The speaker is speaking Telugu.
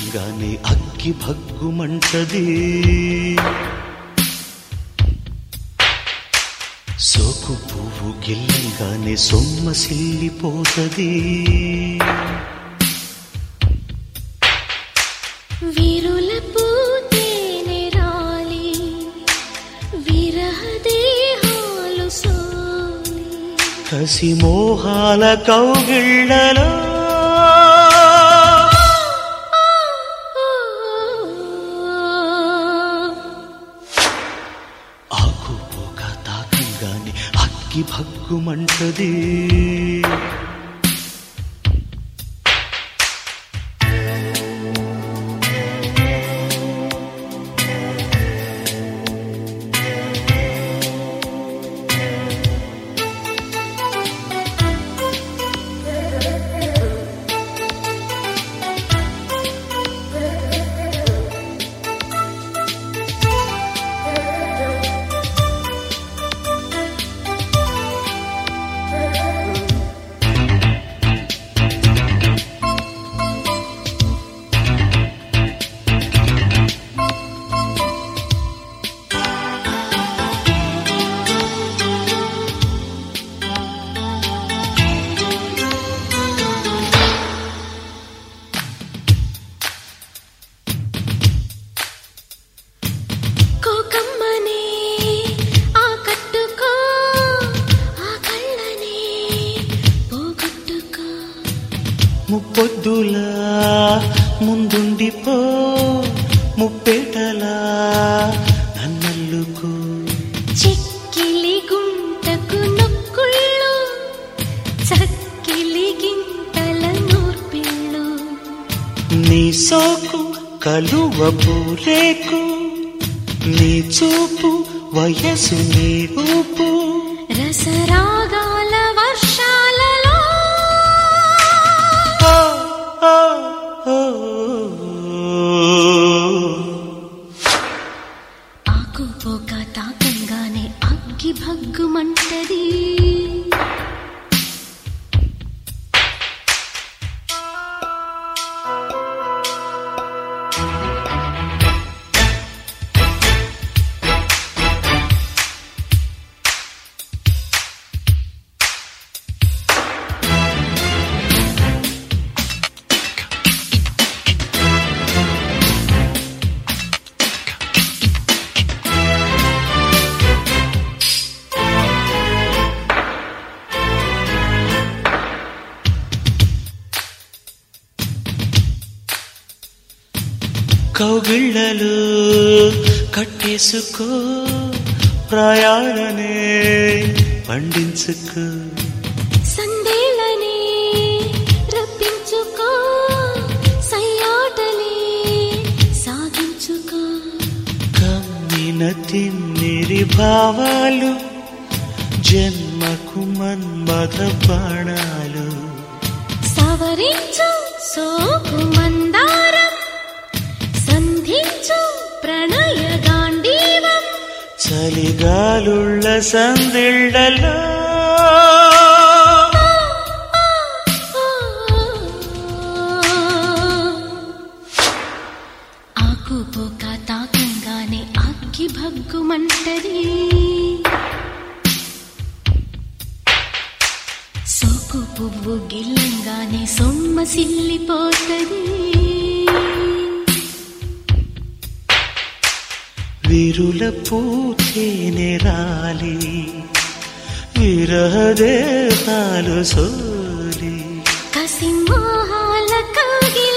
తాకంగానే అగ్గి భగ్గుమంటది సోకు పువ్వు గిల్లంగానే సొమ్మ సిల్లిపోతది విరుల పూతేనె రాలి విరహ దేహాలు సోలి కసి మోహాల కౌగిళ్ళలో ఆకు పోక తాకంగానే అగ్గి భగ్గుమంటది కోకమ్మనే ఆ కట్టుకో ఆ కళ్ళనే పోగొట్టుకో ముప్పొద్దులా ముందుండిపో ముప్పేటలా నన్నల్లుకో చిక్కిలి గుంటకు నొక్కుళ్ళు చక్కిలి గింతల నూర్పిళ్ళు నీ సోకు కలువ పూరేకు నీ చూపు వయసు నీ ఊపు రసరాగాల వర్షాలలో ఓ, ఓ, ఓ. ఆకు పోక తాకంగానే అగ్గి భగ్గుమంటది కౌగిళ్ళలు కట్టేసుకో ప్రయాణనే పండించుకో సందేళ్ళనే రప్పించుకో సయ్యాటలే సాగించుకో కమ్మిన తిమ్మిరి భావాలు జన్మకు మన్మథ బాణాలు సవరించు సోకు మందారం సంధించు ప్రణయ గాంధీవం చలిగాలుళ్ళ సందిళ్ళలో ఆకు పోక తాకంగానే అగ్గి భగ్గుమంటది సోకు పువ్వు గిల్లంగానే సొమ్మ సిల్లిపోతది విరుల పూతేనె రాలి విరహదేహాలు సోలి కసి మోహాల కవిగి